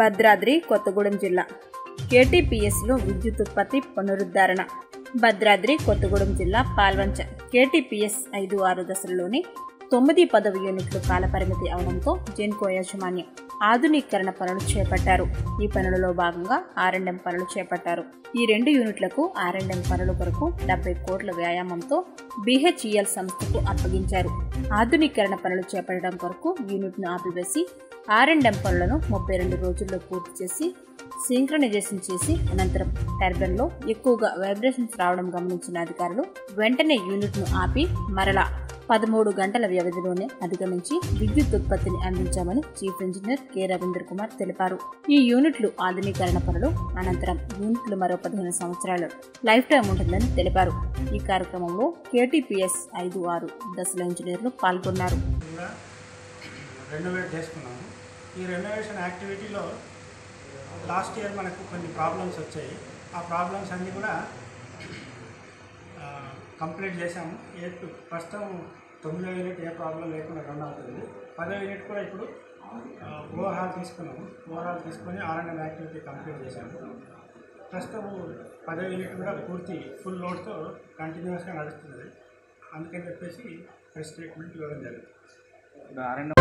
భద్రాద్రి కొత్తగూడెం జిల్లా కేటీపీఎస్లో విద్యుత్ ఉత్పత్తి పునరుద్ధరణ భద్రాద్రి కొత్తగూడెం జిల్లా పాల్వంచ కేటీపీఎస్ ఐదు ఆరు దశల్లోని తొమ్మిది పదవి యూనిట్లు కాలపరిమితి అవడంతో జెన్కో యాజమాన్యం ఆధునీకరణ పనులు చేపట్టారు ఈ పనులలో భాగంగా ఆర్ఎండ్ఎం పనులు చేపట్టారు ఈ రెండు యూనిట్లకు ఆర్ఎండ్ఎం పనుల కొరకు డెబ్బై కోట్ల వ్యాయామంతో బీహెచ్ఈఎల్ సంస్థకు అప్పగించారు ఆధునీకరణ పనులు చేపట్టడం కొరకు యూనిట్ను ఆపివేసి ఆర్ఎండ్ఎం పనులను ముప్పై రెండు రోజుల్లో పూర్తి చేసి సింక్రనైజేషన్ చేసి అనంతరం టర్బైన్లో ఎక్కువగా వైబ్రేషన్స్ రావడం గమనించిన అధికారులు వెంటనే యూనిట్ను ఆపి మరలా పదమూడు గంటల వ్యవధిలోనే అధిగమించి విద్యుత్ ఉత్పత్తిని అందించామని chief engineer K Ravindra Kumar తెలిపారు ఈ యూనిట్లు ఆధునీకరణ పనులు అనంతరం యూనిట్లు మరో పదిహేను సంవత్సరాలు లైఫ్ టైం ఉంటుందని తెలిపారు ఈ కార్యక్రమంలో కేటీపీఎస్ ఐదు ఆరు దశల ఇంజనీర్లు పాల్గొన్నారు కూడా రెనోవేట్ చేసుకున్నాము ఈ రెనోవేషన్ యాక్టివిటీలో లాస్ట్ ఇయర్ మనకు కొన్ని ప్రాబ్లమ్స్ వచ్చాయి ఆ ప్రాబ్లమ్స్ అన్నీ కూడా ఆ, కంప్లీట్ చేశాము ఏ ప్రస్తుతం తొమ్మిదో యూనిట్ ఏ ప్రాబ్లం లేకుండా రన్ అవుతుంది పదో యూనిట్ కూడా ఇప్పుడు ఓవరాల్ తీసుకున్నాము ఓవరాల్ తీసుకొని ఆర్ఎండ్ యాక్టివిటీ కంప్లీట్ చేశాము ప్రస్తుతం పదో యూనిట్ కూడా పూర్తి ఫుల్ లోడ్తో కంటిన్యూస్గా నడుస్తుంది అందుకని చెప్పేసి ప్రెస్ స్టేట్మెంట్ ఇవ్వడం జరిగింది